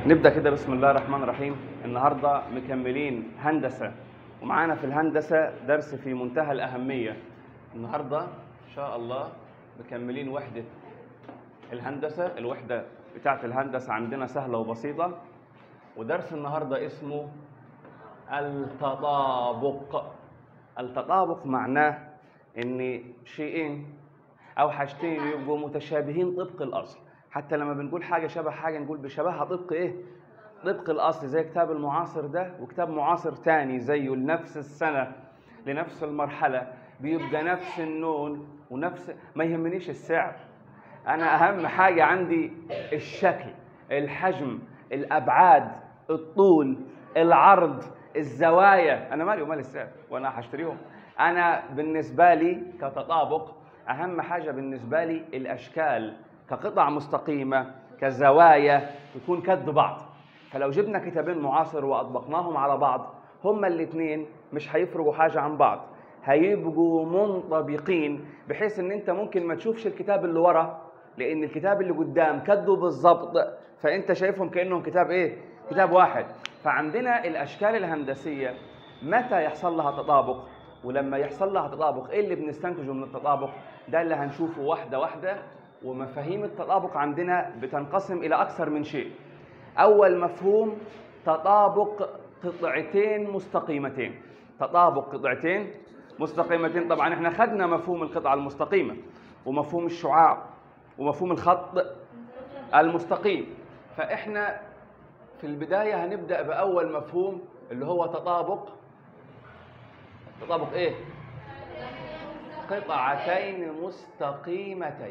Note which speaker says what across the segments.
Speaker 1: نبدا كده بسم الله الرحمن الرحيم النهارده مكملين هندسه ومعانا في الهندسه درس في منتهى الاهميه النهارده ان شاء الله مكملين وحده الهندسه الوحده بتاعه الهندسه عندنا سهله وبسيطه ودرس النهارده اسمه التطابق التطابق معناه ان شيئين او حاجتين يبقوا متشابهين طبق الاصل حتى لما بنقول حاجه شبه حاجه نقول بشبهها طبق ايه طبق الاصل زي كتاب المعاصر ده وكتاب معاصر تاني زيه لنفس السنه لنفس المرحله بيبقى نفس النون ونفس ما يهمنيش السعر انا اهم حاجه عندي الشكل الحجم الابعاد الطول العرض الزوايا انا مالي ومال السعر وانا هشتريهم انا بالنسبه لي كتطابق اهم حاجه بالنسبه لي الاشكال كقطع مستقيمه كزوايا تكون كد بعض فلو جبنا كتابين معاصر واطبقناهم على بعض هما الاثنين مش هيفرقوا حاجه عن بعض هيبقوا منطبقين بحيث ان انت ممكن ما تشوفش الكتاب اللي ورا لان الكتاب اللي قدام كده بالظبط فانت شايفهم كانهم كتاب ايه كتاب واحد فعندنا الاشكال الهندسيه متى يحصل لها تطابق ولما يحصل لها تطابق ايه اللي بنستنتجه من التطابق ده اللي هنشوفه واحده واحده ومفاهيم التطابق عندنا بتنقسم الى اكثر من شيء اول مفهوم تطابق قطعتين مستقيمتين تطابق قطعتين مستقيمتين طبعا احنا خدنا مفهوم القطعه المستقيمه ومفهوم الشعاع ومفهوم الخط المستقيم فاحنا في البدايه هنبدا باول مفهوم اللي هو تطابق تطابق ايه قطعتين مستقيمتين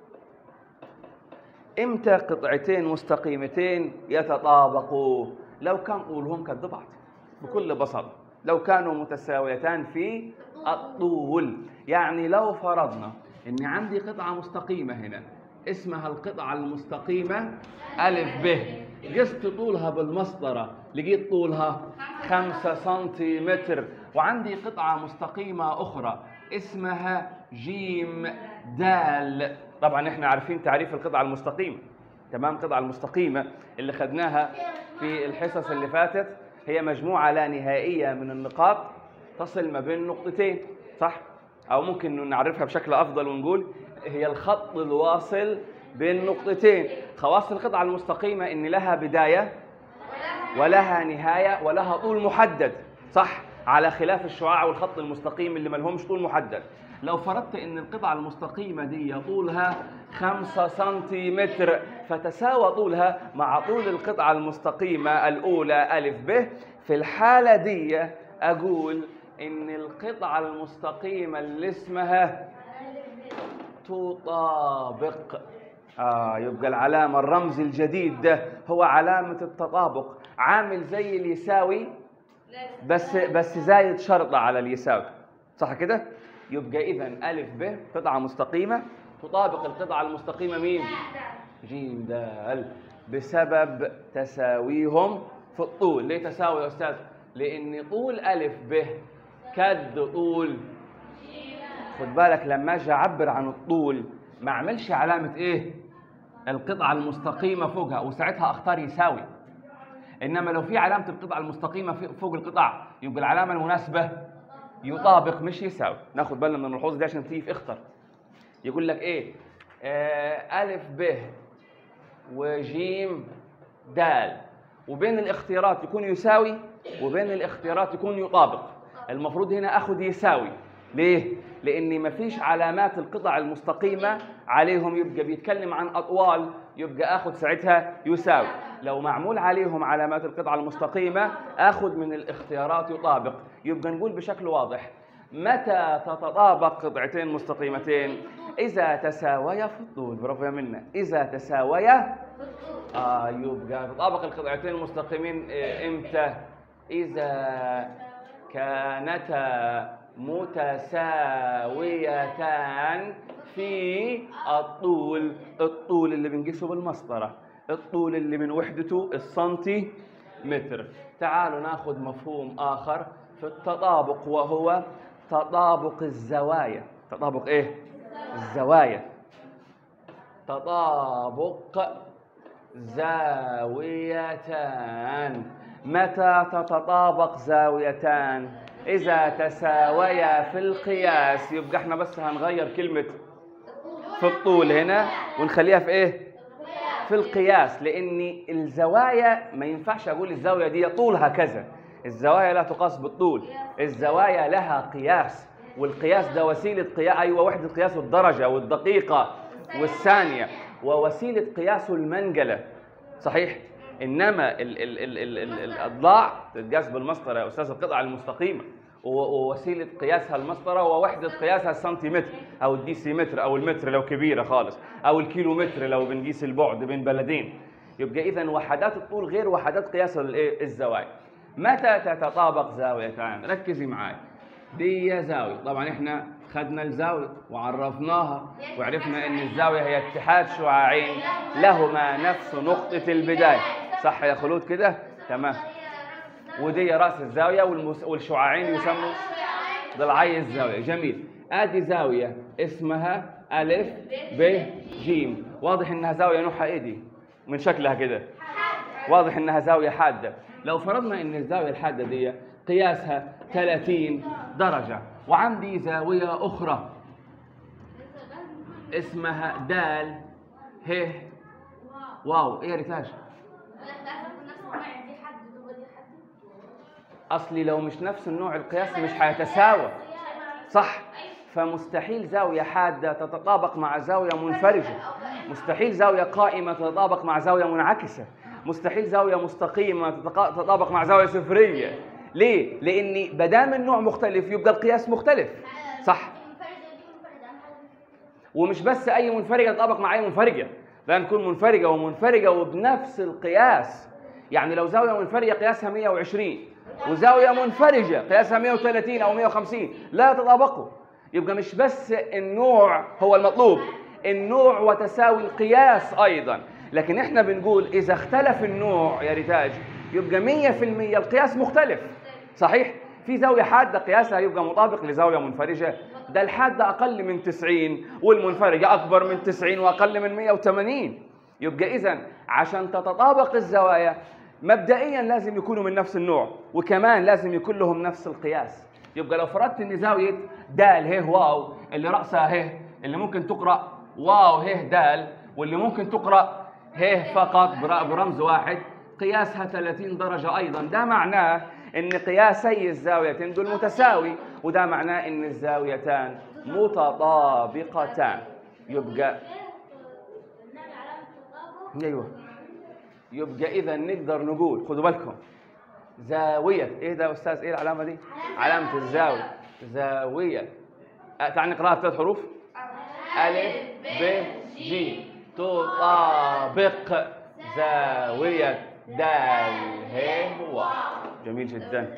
Speaker 1: امتى قطعتين مستقيمتين يتطابقوا لو كان طولهم قد بعض بكل بساطه لو كانوا متساويتان في الطول يعني لو فرضنا ان عندي قطعه مستقيمه هنا اسمها القطعه المستقيمه الف ب قست طولها بالمسطره لقيت طولها خمسة سنتيمتر وعندي قطعه مستقيمه اخرى اسمها جيم دال طبعا احنا عارفين تعريف القطعه المستقيمه تمام القطعه المستقيمه اللي خدناها في الحصص اللي فاتت هي مجموعه لا نهائيه من النقاط تصل ما بين نقطتين صح او ممكن نعرفها بشكل افضل ونقول هي الخط الواصل بين نقطتين خواص القطعه المستقيمه ان لها بدايه ولها نهايه ولها طول محدد صح على خلاف الشعاع والخط المستقيم اللي ملهمش طول محدد لو فرضت ان القطعة المستقيمة دي طولها خمسة سنتيمتر فتساوى طولها مع طول القطعة المستقيمة الأولى ألف ب في الحالة دي أقول إن القطعة المستقيمة اللي اسمها تطابق آه يبقى العلامة الرمز الجديد ده هو علامة التطابق عامل زي اليساوي بس بس زايد شرطة على اليساوي صح كده؟ يبقى إذا ألف ب قطعة مستقيمة تطابق القطعة المستقيمة مين؟ جيم دال بسبب تساويهم في الطول، ليه تساوي يا أستاذ؟ لأن طول ألف ب كد طول خد بالك لما أجي أعبر عن الطول ما أعملش علامة إيه؟ القطعة المستقيمة فوقها وساعتها أختار يساوي إنما لو في علامة القطعة المستقيمة فوق القطع يبقى العلامة المناسبة يطابق مش يساوي ناخد بالنا من الملحوظه دي عشان تيجي في اختر يقول لك ايه آه الف ب وجيم دال وبين الاختيارات يكون يساوي وبين الاختيارات يكون يطابق المفروض هنا اخد يساوي ليه لان مفيش علامات القطع المستقيمه عليهم يبقى بيتكلم عن اطوال يبقى اخد ساعتها يساوي لو معمول عليهم علامات القطعة المستقيمة آخذ من الاختيارات يطابق يبقى نقول بشكل واضح متى تتطابق قطعتين مستقيمتين إذا تساويا في الطول برافو يا منا إذا تساويا آه يبقى تطابق القطعتين المستقيمين إيه إمتى إذا كانتا متساويتان في الطول الطول اللي بنقيسه بالمسطره الطول اللي من وحدته السنتي متر تعالوا ناخذ مفهوم آخر في التطابق وهو تطابق الزوايا تطابق ايه الزوايا تطابق زاويتان متى تتطابق زاويتان إذا تساويا في القياس يبقى احنا بس هنغير كلمة في الطول هنا ونخليها في ايه؟ في القياس لأن الزوايا ما ينفعش أقول الزاوية دي طولها كذا الزوايا لا تقاس بالطول الزوايا لها قياس والقياس ده وسيلة قياس أيوة وحدة قياس الدرجة والدقيقة والثانية ووسيلة قياس المنجلة صحيح؟ انما ال ال ال ال ال الاضلاع تتقاس بالمسطره يا استاذ القطعه المستقيمه ووسيله قياسها المسطره ووحده قياسها السنتيمتر او الديسيمتر او المتر لو كبيره خالص او الكيلومتر لو بنقيس البعد بين بلدين يبقى اذا وحدات الطول غير وحدات قياس الزوايا متى تتطابق زاويتان ركزي معاي دي زاويه طبعا احنا خدنا الزاويه وعرفناها وعرفنا ان الزاويه هي اتحاد شعاعين لهما نفس نقطه البدايه صح يا خلود كده تمام ودي راس الزاويه والمس... والشعاعين يسموا ضلعي الزاويه جميل ادي زاويه اسمها الف ب ج واضح انها زاويه نوعها ايه دي من شكلها كده واضح انها زاويه حاده لو فرضنا ان الزاويه الحاده دي قياسها 30 درجه وعندي زاويه اخرى اسمها دال ه واو ايه يا ريتاج اصلي لو مش نفس النوع القياس مش هيتساوى صح فمستحيل زاوية حادة تتطابق مع زاوية منفرجة مستحيل زاوية قائمة تتطابق مع زاوية منعكسة مستحيل زاوية مستقيمة تتطابق مع زاوية صفرية ليه؟ لأن بدام النوع مختلف يبقى القياس مختلف صح ومش بس أي منفرجة تتطابق مع أي منفرجة لا نكون منفرجة ومنفرجة وبنفس القياس يعني لو زاوية منفرجة قياسها 120 وزاوية منفرجة قياسها 130 أو 150 لا يتطابقوا يبقى مش بس النوع هو المطلوب النوع وتساوي القياس أيضا لكن احنا بنقول إذا اختلف النوع يا ريتاج يبقى 100% القياس مختلف صحيح؟ في زاوية حادة قياسها يبقى مطابق لزاوية منفرجة ده الحادة أقل من 90 والمنفرجة أكبر من 90 وأقل من 180 يبقى إذا عشان تتطابق الزوايا مبدئيا لازم يكونوا من نفس النوع وكمان لازم يكون لهم نفس القياس يبقى لو فرضت ان زاويه دال ه واو اللي راسها ه اللي ممكن تقرا واو ه دال واللي ممكن تقرا ه فقط برمز واحد قياسها 30 درجه ايضا ده معناه ان قياسي الزاويتين دول متساوي وده معناه ان الزاويتان متطابقتان يبقى ايوه يبقى اذا نقدر نقول خدوا بالكم زاوية ايه ده يا استاذ ايه العلامة دي علامة الزاوية زاوية أه تعال نقراها ثلاث حروف ألف ب ج تطابق زاوية دال ه و جميل جدا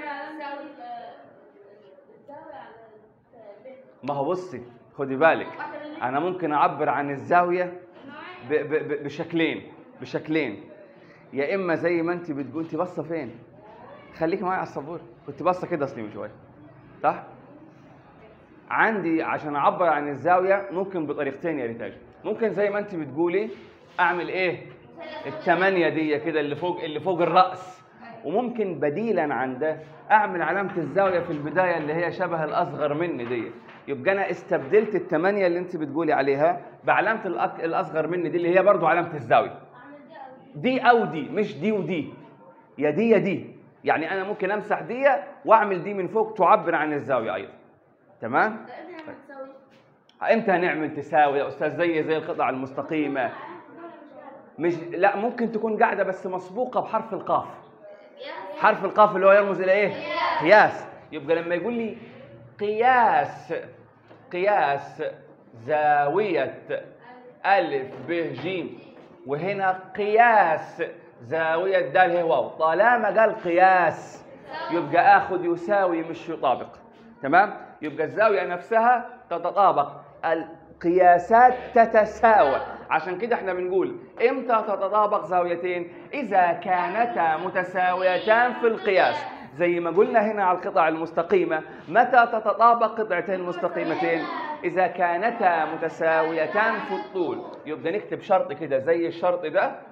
Speaker 1: ما هو بصي خدي بالك انا ممكن اعبر عن الزاوية ب ب بشكلين بشكلين يا اما زي ما انت بتقول انت باصه فين خليكي معايا على السبوره كنت باصه كده اصلي من شويه صح عندي عشان اعبر عن الزاويه ممكن بطريقتين يا ريتاج ممكن زي ما انت بتقولي اعمل ايه الثمانيه دي كده اللي فوق اللي فوق الراس وممكن بديلا عن ده اعمل علامه الزاويه في البدايه اللي هي شبه الاصغر مني دي يبقى انا استبدلت الثمانيه اللي انت بتقولي عليها بعلامه الاصغر مني دي اللي هي برضو علامه الزاويه دي او دي مش دي ودي يا دي يا دي يعني انا ممكن امسح دي واعمل دي من فوق تعبر عن الزاويه ايضا تمام امتى هنعمل تساوي يا استاذ زي زي القطع المستقيمه مش لا ممكن تكون قاعده بس مسبوقه بحرف القاف حرف القاف اللي هو يرمز الى ايه قياس يبقى لما يقول لي قياس قياس زاويه الف ب ج وهنا قياس زاوية دال هي واو طالما قال قياس يبقى آخذ يساوي مش يطابق تمام يبقى الزاوية نفسها تتطابق القياسات تتساوى عشان كده احنا بنقول امتى تتطابق زاويتين اذا كانتا متساويتان في القياس زي ما قلنا هنا على القطع المستقيمة متى تتطابق قطعتين مستقيمتين إذا كانتا متساويتان في الطول يبقى نكتب شرط كده زي الشرط ده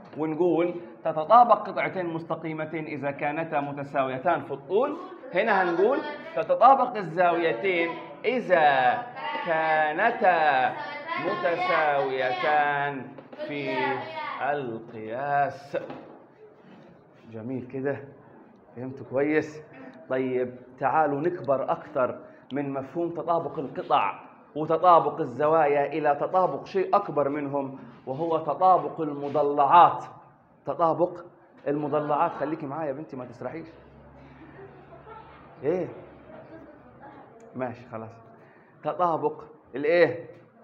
Speaker 1: ونقول تتطابق قطعتين مستقيمتين إذا كانتا متساويتان في الطول هنا هنقول تتطابق الزاويتين إذا كانتا متساويتان في القياس جميل كده فهمتوا كويس طيب تعالوا نكبر أكثر من مفهوم تطابق القطع وتطابق الزوايا إلى تطابق شيء أكبر منهم وهو تطابق المضلعات تطابق المضلعات خليكي معايا يا بنتي ما تسرحيش ايه ماشي خلاص تطابق الايه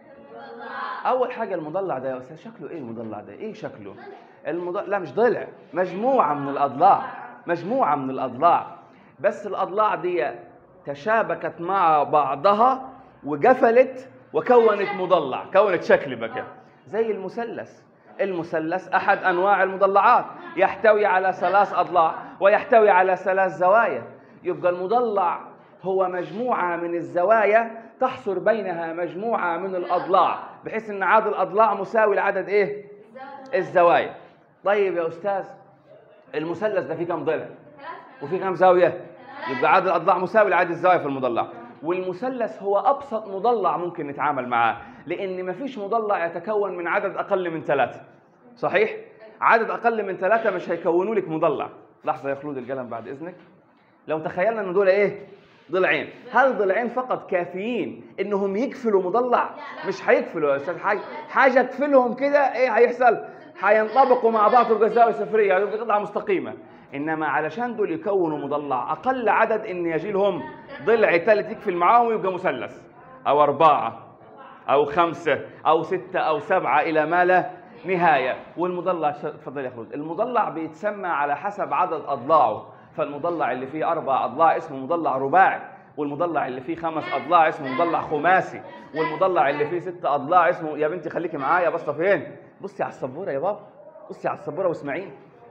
Speaker 1: اول حاجه المضلع ده يا استاذ شكله ايه المضلع ده ايه شكله المضلع لا مش ضلع مجموعه من الاضلاع مجموعه من الاضلاع بس الاضلاع دي تشابكت مع بعضها وقفلت وكونت مضلع كونت شكل بقى زي المثلث المثلث احد انواع المضلعات يحتوي على ثلاث اضلاع ويحتوي على ثلاث زوايا يبقى المضلع هو مجموعه من الزوايا تحصر بينها مجموعه من الاضلاع بحيث ان عدد الاضلاع مساوي لعدد ايه الزوايا طيب يا استاذ المثلث ده فيه كم ضلع وفيه كم زاويه يبقى عدد الاضلاع مساوي لعدد الزوايا في المضلع والمثلث هو ابسط مضلع ممكن نتعامل معاه لان مفيش مضلع يتكون من عدد اقل من ثلاثه صحيح عدد اقل من ثلاثه مش هيكونوا لك مضلع لحظه يا خلود القلم بعد اذنك لو تخيلنا ان دول ايه ضلعين هل ضلعين فقط كافيين انهم يقفلوا مضلع مش هيقفلوا يا استاذ حاجه حاجه تقفلهم كده ايه هيحصل هينطبقوا مع بعض ويبقى زاويه صفريه يبقى قطعه مستقيمه انما علشان دول يكونوا مضلع اقل عدد ان يجي لهم ضلع ثالث يقفل معاهم ويبقى مثلث او اربعه او خمسه او سته او سبعه الى ما لا نهايه والمضلع اتفضل يا خلود المضلع بيتسمى على حسب عدد اضلاعه فالمضلع اللي فيه اربع اضلاع اسمه مضلع رباعي والمضلع اللي فيه خمس اضلاع اسمه مضلع خماسي والمضلع اللي فيه ست اضلاع اسمه يا بنتي خليكي معايا بصه فين بصي على السبوره يا بابا بصي على السبوره واسمعيني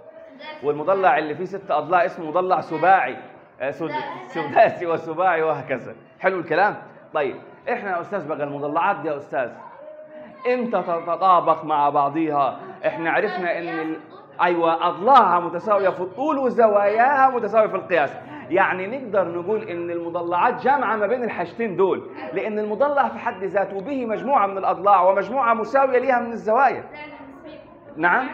Speaker 1: والمضلع اللي فيه ست اضلاع اسمه مضلع سباعي آه، سد- سداسي وسباعي وهكذا حلو الكلام طيب احنا يا استاذ بقى المضلعات دي يا استاذ امتى تتطابق مع بعضيها احنا عرفنا ان ال... ايوه اضلاعها متساويه في الطول وزواياها متساويه في القياس يعني نقدر نقول ان المضلعات جامعه ما بين الحاجتين دول لان المضلع في حد ذاته به مجموعه من الاضلاع ومجموعه مساويه ليها من الزوايا نعم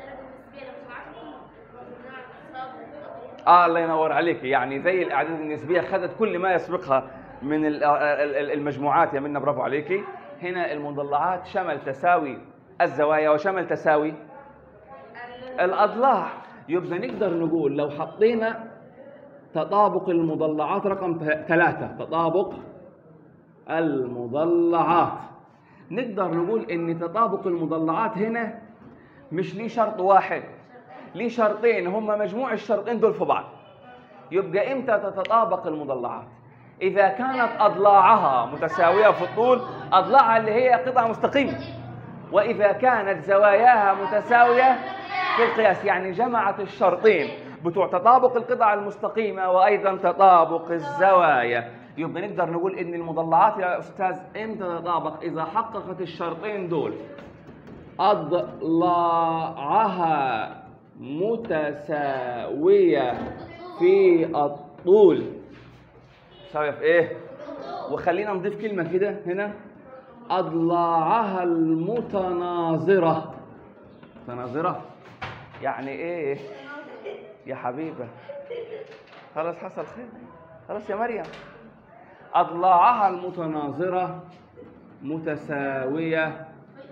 Speaker 1: اه الله ينور عليك يعني زي الاعداد النسبيه خدت كل ما يسبقها من ال- ال- ال- المجموعات يا منا برافو عليكي هنا المضلعات شمل تساوي الزوايا وشمل تساوي الاضلاع يبقى نقدر نقول لو حطينا تطابق المضلعات رقم ثلاثة تطابق المضلعات نقدر نقول ان تطابق المضلعات هنا مش ليه شرط واحد ليه شرطين هما مجموع الشرطين دول في بعض يبقى امتى تتطابق المضلعات اذا كانت اضلاعها متساويه في الطول اضلاعها اللي هي قطع مستقيمه واذا كانت زواياها متساويه في القياس يعني جمعت الشرطين بتوع تطابق القطع المستقيمه وايضا تطابق الزوايا يبقى نقدر نقول ان المضلعات يا استاذ امتى تتطابق اذا حققت الشرطين دول أضلاعها متساوية في الطول ساوية في إيه؟ وخلينا نضيف كلمة كده هنا أضلاعها المتناظرة متناظرة يعني إيه؟ يا حبيبة خلاص حصل خير خلاص يا مريم أضلاعها المتناظرة متساوية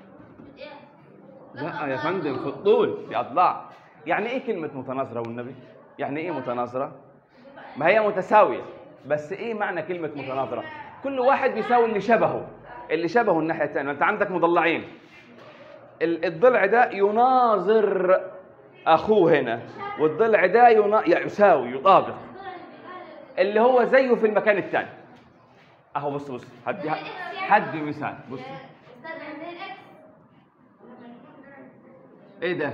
Speaker 1: لا يا فندم في الطول في اضلاع يعني ايه كلمه متناظره والنبي يعني ايه متناظره ما هي متساويه بس ايه معنى كلمه متناظره كل واحد بيساوي اللي شبهه اللي شبهه الناحيه الثانيه انت عندك مضلعين ال- الضلع ده يناظر اخوه هنا والضلع ده ينا... يعني يساوي يطابق اللي هو زيه في المكان الثاني اهو بص بص هدي هدي مثال بص ايه ده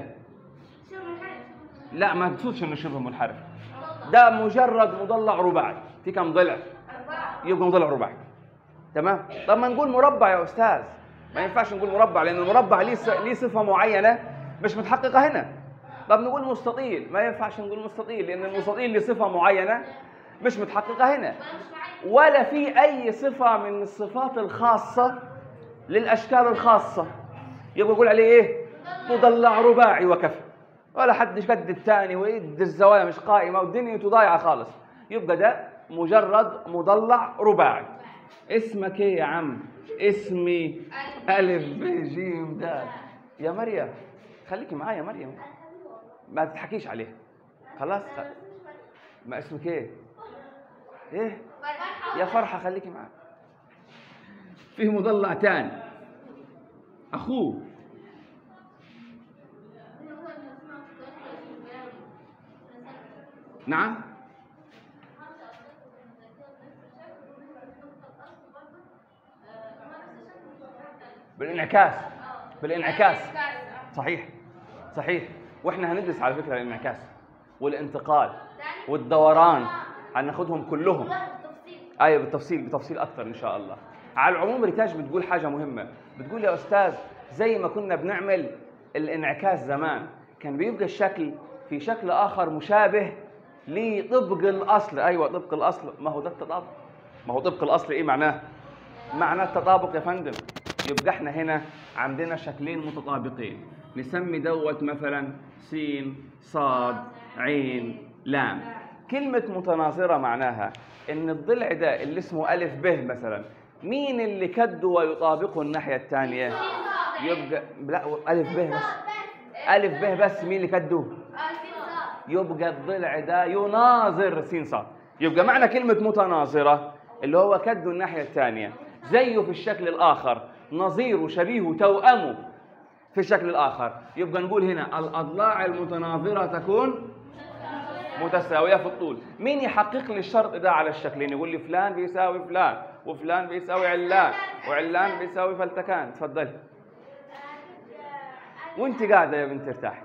Speaker 1: لا ما تقصدش انه شبه منحرف ده مجرد مضلع رباعي في كم ضلع يبقى مضلع رباعي تمام طب ما نقول مربع يا استاذ ما ينفعش نقول مربع لان المربع ليه ص- ليه صفه معينه مش متحققه هنا طب نقول مستطيل ما ينفعش نقول مستطيل لان المستطيل له صفه معينه مش متحققه هنا ولا في اي صفه من الصفات الخاصه للاشكال الخاصه يبقى يقول عليه ايه مضلع رباعي وكفى ولا حد قد الثاني ويد الزوايا مش قائمه والدنيا ضايعه خالص يبقى ده مجرد مضلع رباعي اسمك ايه يا عم اسمي الف ب ج د يا مريم خليكي معايا يا مريم ما تضحكيش عليه خلاص ما اسمك ايه ايه يا فرحه خليكي معايا فيه مضلع تاني اخوه نعم بالانعكاس بالانعكاس صحيح صحيح واحنا هندرس على فكره الانعكاس والانتقال والدوران هناخدهم كلهم ايوه بالتفصيل بتفصيل اكثر ان شاء الله على العموم ريتاج بتقول حاجه مهمه بتقول يا استاذ زي ما كنا بنعمل الانعكاس زمان كان بيبقى الشكل في شكل اخر مشابه لطبق الاصل ايوه طبق الاصل ما هو ده التطابق ما هو طبق الاصل ايه معناه معناه التطابق يا فندم يبقى احنا هنا عندنا شكلين متطابقين نسمي دوت مثلا سين صاد عين لام كلمة متناظرة معناها ان الضلع ده اللي اسمه ألف به مثلا مين اللي كده ويطابقه الناحية الثانية يبقى لا ألف به بس ألف به بس مين اللي كده يبقى الضلع ده يناظر سين صاد يبقى معنى كلمة متناظرة اللي هو كده الناحية الثانية زيه في الشكل الآخر نظيره شبيهه توأمه في الشكل الآخر يبقى نقول هنا الأضلاع المتناظرة تكون متساوية في الطول مين يحقق لي الشرط ده على الشكلين يقول لي فلان بيساوي فلان وفلان بيساوي علان وعلان بيساوي فلتكان تفضلي وانت قاعدة يا بنت ارتاحي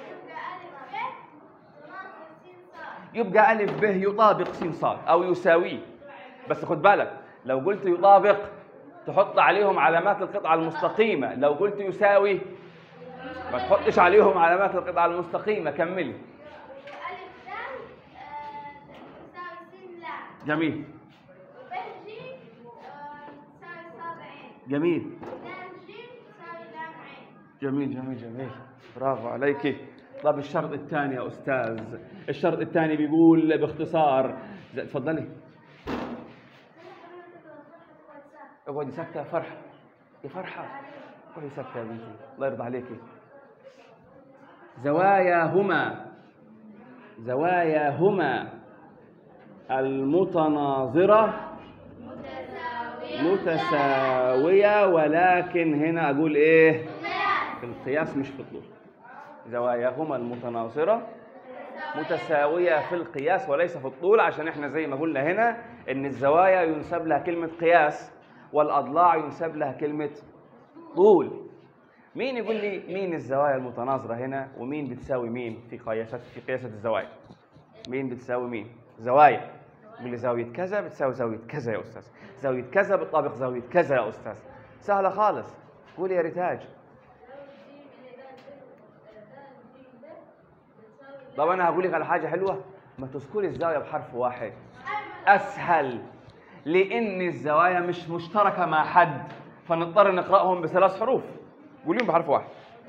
Speaker 1: يبقى ألف به يطابق س صاد أو يساويه بس خد بالك لو قلت يطابق تحط عليهم علامات القطعة المستقيمة لو قلت يساوي ما تحطش عليهم علامات القطعة المستقيمة كملي جميل جميل جميل جميل جميل برافو عليك طب الشرط الثاني يا استاذ الشرط الثاني بيقول باختصار تفضلي اقعدي ساكته يا فرحه يا فرحه اقعدي ساكته يا بنتي الله يرضى عليكي زواياهما زواياهما المتناظرة متساوية ولكن هنا أقول إيه؟ في القياس مش في الطول زواياهما المتناظرة متساوية في القياس وليس في الطول عشان احنا زي ما قلنا هنا ان الزوايا ينسب لها كلمة قياس والأضلاع ينسب لها كلمة طول مين يقول لي مين الزوايا المتناظرة هنا ومين بتساوي مين في قياسات في قياسة الزوايا مين بتساوي مين زوايا يقول لي زاوية كذا بتساوي زاوية كذا يا أستاذ زاوية كذا بتطابق زاوية كذا يا أستاذ سهلة خالص قولي يا ريتاج طب أنا هقول لك على حاجة حلوة ما تذكري الزاوية بحرف واحد أسهل لأن الزوايا مش مشتركة مع حد فنضطر نقرأهم بثلاث حروف قوليهم بحرف واحد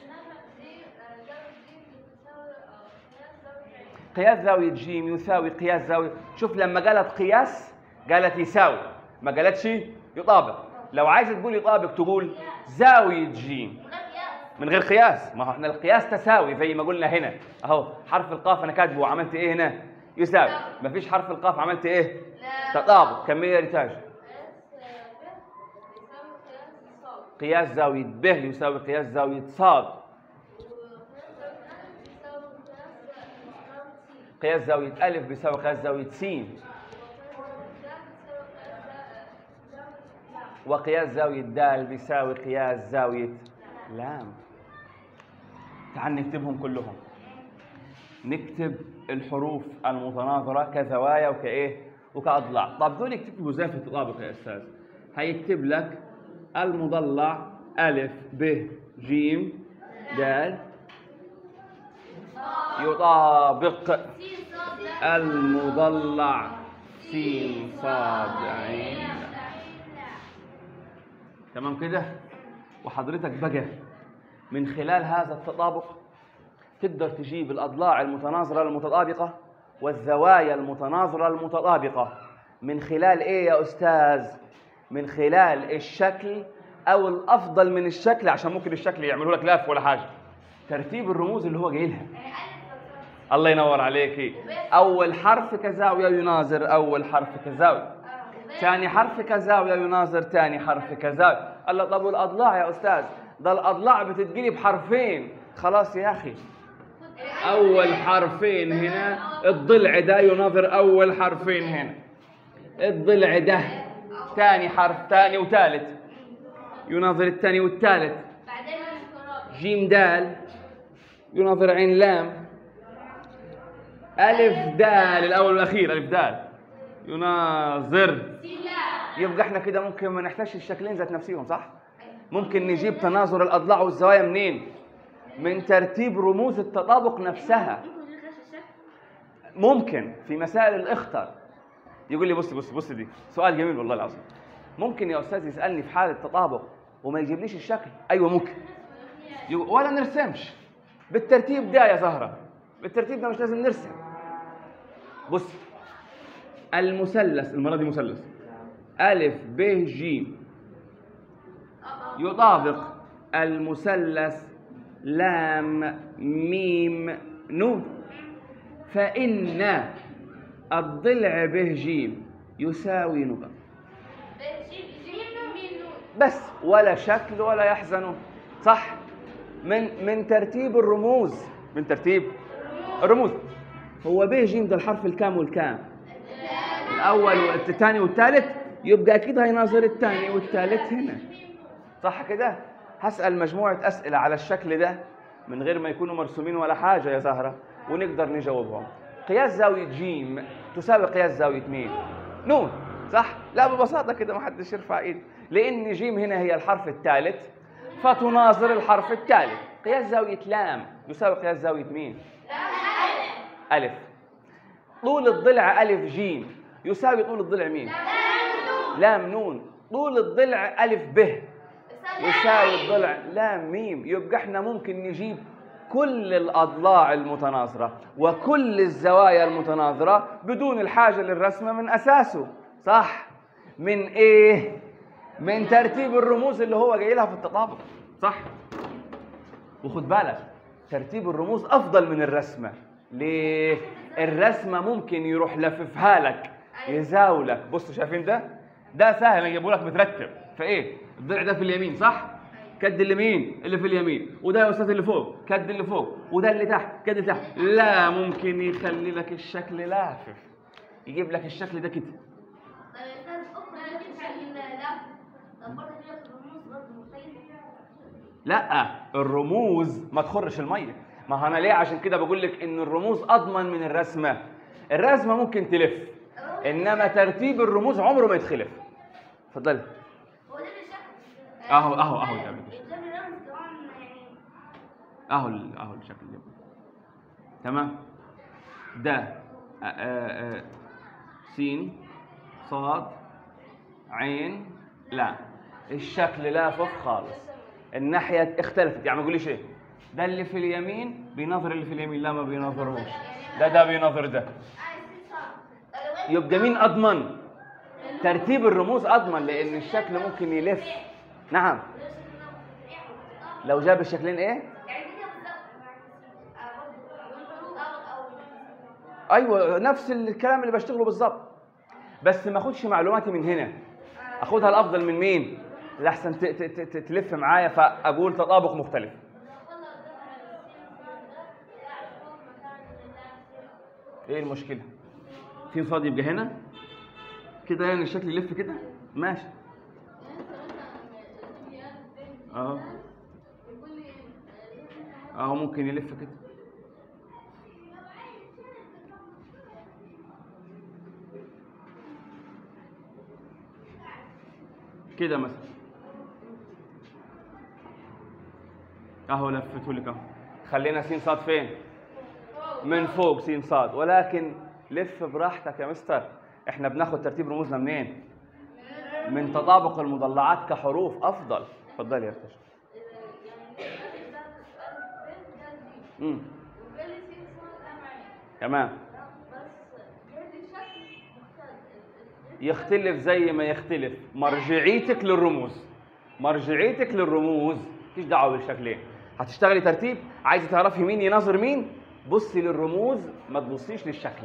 Speaker 1: قياس زاوية جيم يساوي قياس زاوية شوف لما قالت قياس قالت يساوي ما قالتش يطابق لو عايز تقول يطابق تقول زاوية جيم من غير قياس ما هو احنا القياس تساوي زي ما قلنا هنا اهو حرف القاف انا كاتبه وعملت ايه هنا يساوي ما فيش حرف القاف عملت ايه تطابق كمية يا ريتاج قياس زاوية ب يساوي قياس زاوية صاد قياس زاوية ألف بيساوي قياس زاوية س وقياس زاوية د بيساوي قياس زاوية لام تعال نكتبهم كلهم نكتب الحروف المتناظرة كزوايا وكإيه وكأضلاع طب دول يكتبوا ازاي في التطابق يا أستاذ هيكتب لك المضلع ألف ب ج د يطابق المضلع سين صاد عين تمام كده وحضرتك بقى من خلال هذا التطابق تقدر تجيب الأضلاع المتناظرة المتطابقة والزوايا المتناظرة المتطابقة من خلال إيه يا أستاذ؟ من خلال الشكل أو الأفضل من الشكل عشان ممكن الشكل يعملوا لك لاف ولا حاجة ترتيب الرموز اللي هو جايلها الله ينور عليكي أول حرف كزاوية يناظر أول حرف كزاوية ثاني حرف كزاوية يناظر ثاني حرف كزاوية قال له طب والأضلاع يا أستاذ ده الأضلاع بتتقلب حرفين خلاص يا أخي أول حرفين هنا الضلع ده يناظر أول حرفين هنا الضلع ده ثاني حرف ثاني وثالث يناظر الثاني والثالث
Speaker 2: بعدين الانقراض
Speaker 1: جيم دال يناظر عين لام ألف دال الأول والأخير ألف دال يناظر
Speaker 2: سلا
Speaker 1: يبقى احنا كده ممكن ما نحتاجش الشكلين ذات نفسهم صح؟ ممكن نجيب تناظر الأضلاع والزوايا منين؟ من ترتيب رموز التطابق نفسها
Speaker 2: ممكن نخش الشكل
Speaker 1: ممكن في مسائل الاخطر يقول لي بص بص بص دي سؤال جميل والله العظيم ممكن يا استاذ يسالني في حاله تطابق وما يجيبليش الشكل ايوه ممكن يقول ولا نرسمش بالترتيب ده يا زهره بالترتيب ده مش لازم نرسم بص المثلث المره دي مثلث الف ب ج يطابق المثلث لام ميم نون فإن الضلع به جيم يساوي نقط
Speaker 2: جيب جيب مين نون
Speaker 1: بس ولا شكل ولا يحزنون صح من من ترتيب الرموز من ترتيب الرموز هو به جيم ده الحرف الكام والكام الاول والثاني والثالث يبقى اكيد هيناظر الثاني والثالث هنا صح كده هسال مجموعه اسئله على الشكل ده من غير ما يكونوا مرسومين ولا حاجه يا زهره ونقدر نجاوبهم قياس زاويه جيم تساوي قياس زاويه مين نون صح لا ببساطه كده ما حدش يرفع ايده لان جيم هنا هي الحرف الثالث فتناظر الحرف الثالث قياس زاويه لام يساوي قياس زاويه مين ألف طول الضلع ألف جيم يساوي طول الضلع مين؟ لام نون طول الضلع ألف ب يساوي الضلع لام ميم يبقى احنا ممكن نجيب كل الأضلاع المتناظرة وكل الزوايا المتناظرة بدون الحاجة للرسمة من أساسه صح؟ من إيه؟ من ترتيب الرموز اللي هو جاي لها في التطابق صح؟ وخد بالك ترتيب الرموز افضل من الرسمه ليه الرسمه ممكن يروح لففها لك يزاولك بصوا شايفين ده ده سهل اجيبه لك مترتب فايه الضلع ده في اليمين صح كد اليمين اللي في اليمين وده يا استاذ اللي فوق كد اللي فوق وده اللي تحت كد اللي تحت لا ممكن يخلي لك الشكل لافف يجيب لك الشكل ده كده
Speaker 2: طيب يا استاذ اخرى تنفع لا طب برضه في الرموز برضه مختلفه
Speaker 1: لا الرموز ما تخرش الميه ما انا ليه عشان كده بقول لك ان الرموز اضمن من الرسمه الرسمه ممكن تلف انما ترتيب الرموز عمره ما يتخلف اتفضل
Speaker 2: هو ده الشكل
Speaker 1: أهو- أهو- أهو ده.
Speaker 2: ده الرمز كمان يعني
Speaker 1: اهو ال- اهو الشكل ده تمام ده آ- آ- آ- سين صاد عين لا الشكل لافف خالص الناحية اختلفت يعني ما تقوليش ايه ده اللي في اليمين بيناظر اللي في اليمين لا ما بيناظرهوش ده ده بيناظر ده يبقى مين اضمن ترتيب الرموز اضمن لان الشكل ممكن يلف نعم لو جاب الشكلين ايه
Speaker 2: يعني كده بالظبط او
Speaker 1: ايوه نفس الكلام اللي بشتغله بالظبط بس ما اخدش معلوماتي من هنا اخدها الافضل من مين لحسن ت- ت- ت- تلف معايا فاقول تطابق مختلف ايه المشكله في صاد يبقى هنا كده يعني الشكل يلف كده ماشي اهو اهو ممكن يلف كده كده مثلا اهو لفته لك اهو خلينا سين صاد فين من فوق سين صاد ولكن لف براحتك يا مستر احنا بناخد ترتيب رموزنا منين من تطابق المضلعات كحروف افضل اتفضلي يا ارتش امم تمام يختلف زي ما يختلف مرجعيتك للرموز مرجعيتك للرموز مفيش دعوه بالشكلين هتشتغلي ترتيب عايزه تعرفي مين يناظر مين بصي للرموز ما تبصيش للشكل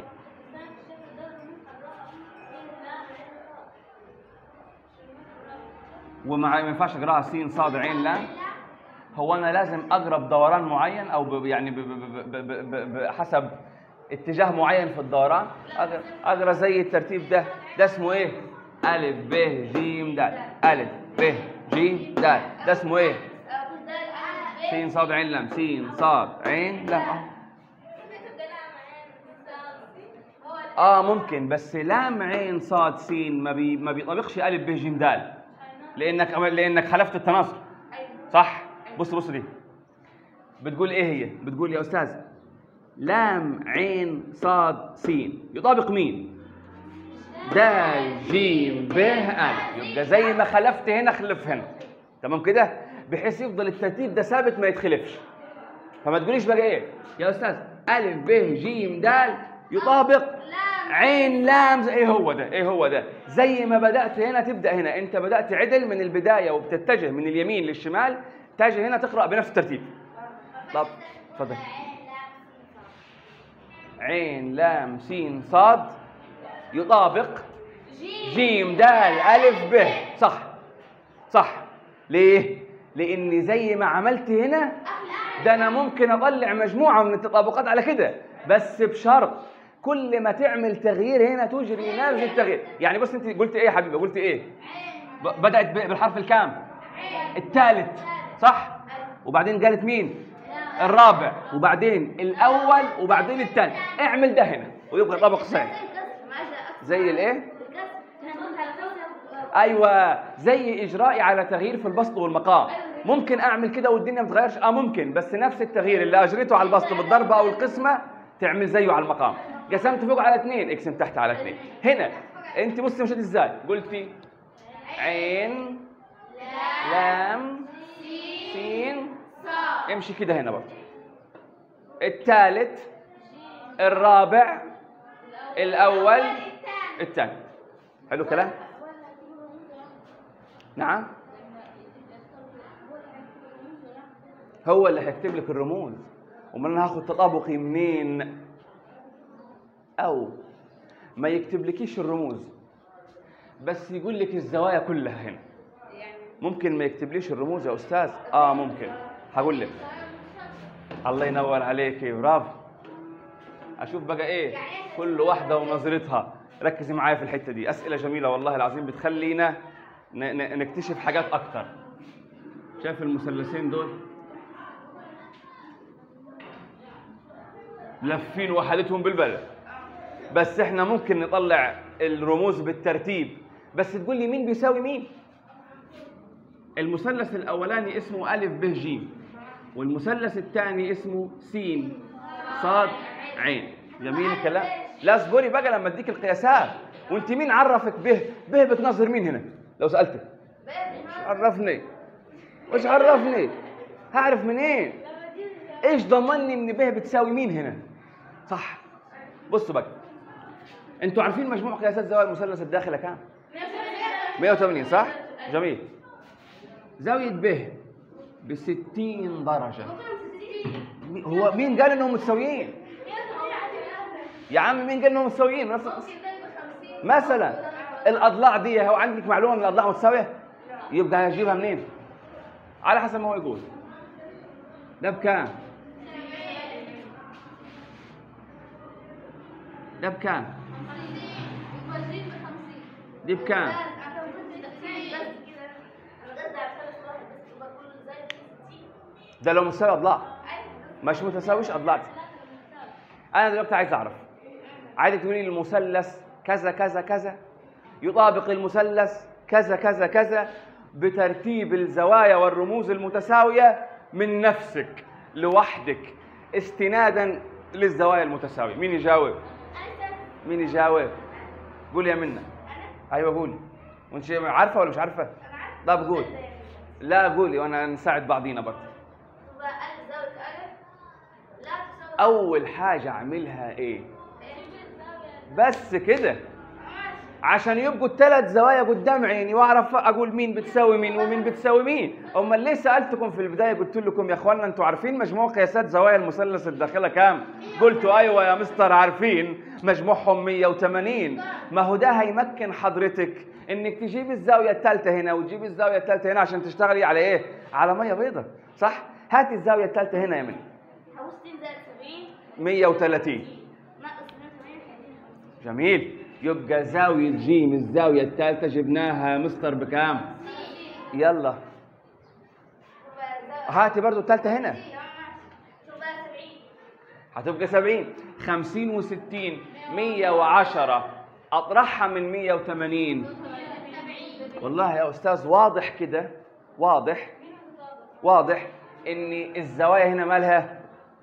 Speaker 1: وما ما ينفعش اقراها سين صاد عين لام هو انا لازم اقرا بدوران معين او ب يعني ب ب ب ب ب ب بحسب اتجاه معين في الدوران اقرا اقرا زي الترتيب ده ده اسمه ايه الف ب ج د الف ب ج د ده اسمه ايه سين صاد عين لام سين صاد عين لام اه اه ممكن بس لام عين صاد سين ما بي ما بيطابقش الف ب ج د لانك لانك خلفت التناصر صح بص بص دي بتقول ايه هي بتقول يا استاذ لام عين صاد سين يطابق مين دال جيم ب الف يبقى زي ما خلفت هنا خلف هنا تمام كده بحيث يفضل الترتيب ده ثابت ما يتخلفش فما تقوليش بقى ايه يا استاذ الف ب ج د يطابق عين لام زي- ايه هو ده ايه هو ده زي ما بدات هنا تبدا هنا انت بدات عدل من البدايه وبتتجه من اليمين للشمال تجي هنا تقرا بنفس الترتيب طب اتفضل عين لام سين صاد يطابق جيم دال الف ب صح صح ليه لاني زي ما عملت هنا ده انا ممكن اطلع مجموعه من التطابقات على كده بس بشرط كل ما تعمل تغيير هنا تجري نفس التغيير يعني بص انت قلت ايه يا حبيبي قلت ايه ب- بدات ب- بالحرف الكام الثالث صح وبعدين قالت مين الرابع وبعدين الاول وبعدين الثاني اعمل ده هنا ويبقى طبق ثاني زي الايه ايوه زي اجرائي على تغيير في البسط والمقام ممكن اعمل كده والدنيا ما تتغيرش اه ممكن بس نفس التغيير اللي اجريته على البسط بالضربه او القسمه تعمل زيه على المقام قسمت فوق على اثنين اقسم تحت على اثنين هنا انت بصي مشيت ازاي قلتي عين لام سين امشي كده هنا برضه الثالث الرابع الاول الثاني حلو الكلام نعم هو اللي هيكتب لك الرموز امال انا هاخد تطابقي منين او ما يكتبلكيش الرموز بس يقول لك الزوايا كلها هنا ممكن ما يكتبليش الرموز يا استاذ اه ممكن هقول لك الله ينور عليكي برافو اشوف بقى ايه كل واحده ونظرتها ركزي معايا في الحته دي اسئله جميله والله العظيم بتخلينا ن- ن- نكتشف حاجات اكتر شايف المثلثين دول لافين وحدتهم بالبلد بس احنا ممكن نطلع الرموز بالترتيب بس تقول لي مين بيساوي مين المثلث الاولاني اسمه الف ب ج والمثلث الثاني اسمه س صاد عين جميل الكلام لا اصبري بقى لما اديك القياسات وانت مين عرفك به به بتنظر مين هنا لو سالتك عرفني ايش عرفني هعرف منين ايش ضمني ان به بتساوي مين هنا صح بصوا بقى انتوا عارفين مجموع قياسات زوايا المثلث الداخلة كام 180 صح جميل زاوية ب ب 60 درجة مي- هو مين قال انهم متساويين يا عم مين قال انهم متساويين نفس القصة. مثلا الاضلاع دي هو عندك معلومه ان الاضلاع متساويه يبقى هجيبها منين على حسب ما هو يقول ده بكام ده بكام دي بكام ده لو متساوي اضلاع مش متساويش اضلاع انا دلوقتي عايز اعرف عايزك تقولي لي المثلث كذا كذا كذا يطابق المثلث كذا كذا كذا بترتيب الزوايا والرموز المتساويه من نفسك لوحدك استنادا للزوايا المتساويه مين يجاوب مين يجاوب قول يا منى ايوه قولي وانت عارفه ولا مش عارفه طب قول لا قولي وانا نساعد بعضينا برضه
Speaker 2: تبقى ألف زاوية ألف لا تساوي
Speaker 1: اول حاجه اعملها ايه بس كده عشان يبقوا الثلاث زوايا قدام عيني واعرف اقول مين بتساوي مين ومين بتساوي مين امال ليه سالتكم في البدايه قلت لكم يا اخوانا انتوا عارفين مجموع قياسات زوايا المثلث الداخله كام قلتوا ايوه يا مستر عارفين مجموعهم 180 ما هو ده هيمكن حضرتك انك تجيب الزاويه الثالثه هنا وتجيب الزاويه الثالثه هنا عشان تشتغلي على ايه على ميه بيضاء صح هات الزاويه الثالثه هنا يا من
Speaker 2: حوستين زائد سبعين
Speaker 1: 130
Speaker 2: ناقص مية وثمانين هيدينا خمسين
Speaker 1: جميل يبقى زاوية جيم الزاوية الثالثة جبناها يا مستر بكام؟ يلا
Speaker 2: تبقى زاوية
Speaker 1: هاتي برضو الثالثة هنا
Speaker 2: تبقى سبعين
Speaker 1: هتبقى 70 50 و60 110 اطرحها من 180 والله يا استاذ واضح كده واضح واضح ان الزوايا هنا مالها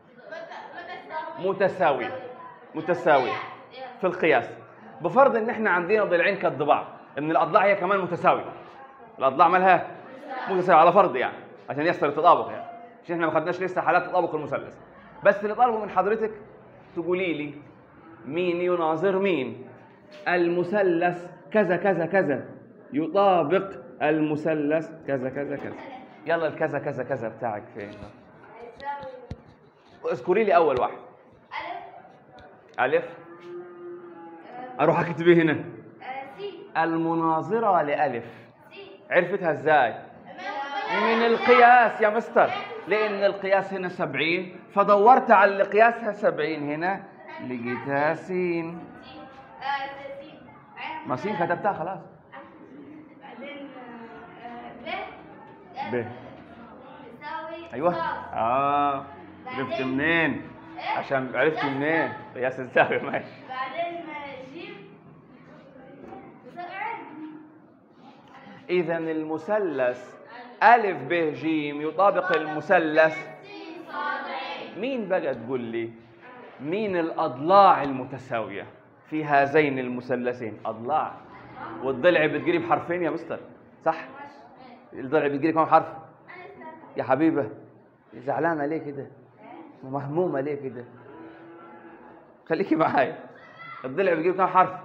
Speaker 1: متساوية متساوية في القياس بفرض ان احنا عندنا ضلعين قد بعض ان الاضلاع هي كمان متساويه الاضلاع مالها متساويه على فرض يعني عشان يحصل التطابق يعني عشان احنا ما خدناش لسه حالات تطابق المثلث بس اللي طالبه من حضرتك تقولي لي مين يناظر مين المثلث كذا كذا كذا يطابق المثلث كذا كذا كذا يلا الكذا كذا كذا بتاعك فين
Speaker 2: هيساوي
Speaker 1: اذكري لي اول واحد
Speaker 2: ألف
Speaker 1: الف اروح اكتبه هنا
Speaker 2: آه، سي
Speaker 1: المناظرة لألف
Speaker 2: سي
Speaker 1: عرفتها ازاي؟ من القياس يا مستر لأن القياس هنا سبعين فدورت على اللي قياسها سبعين هنا لقيتها سين
Speaker 2: آه، سي
Speaker 1: ما سين كتبتها خلاص
Speaker 2: بعدين آه، ب
Speaker 1: ب.
Speaker 2: يساوي
Speaker 1: أيوه
Speaker 2: صاد.
Speaker 1: آه عرفت منين؟ عشان عرفت منين؟ قياس الزاوية ماشي
Speaker 2: بعدين آه، جيم يساوي عين
Speaker 1: إذا المثلث ألف ب ج يطابق المثلث
Speaker 2: سي صاد عين
Speaker 1: مين بقى تقول لي مين الأضلاع المتساوية في هذين المثلثين أضلاع والضلع بتجري بحرفين يا مستر صح الضلع بتجري كم حرف يا حبيبة زعلانة ليه كده ومهمومة ليه كده خليكي معايا الضلع بيجيب كم حرف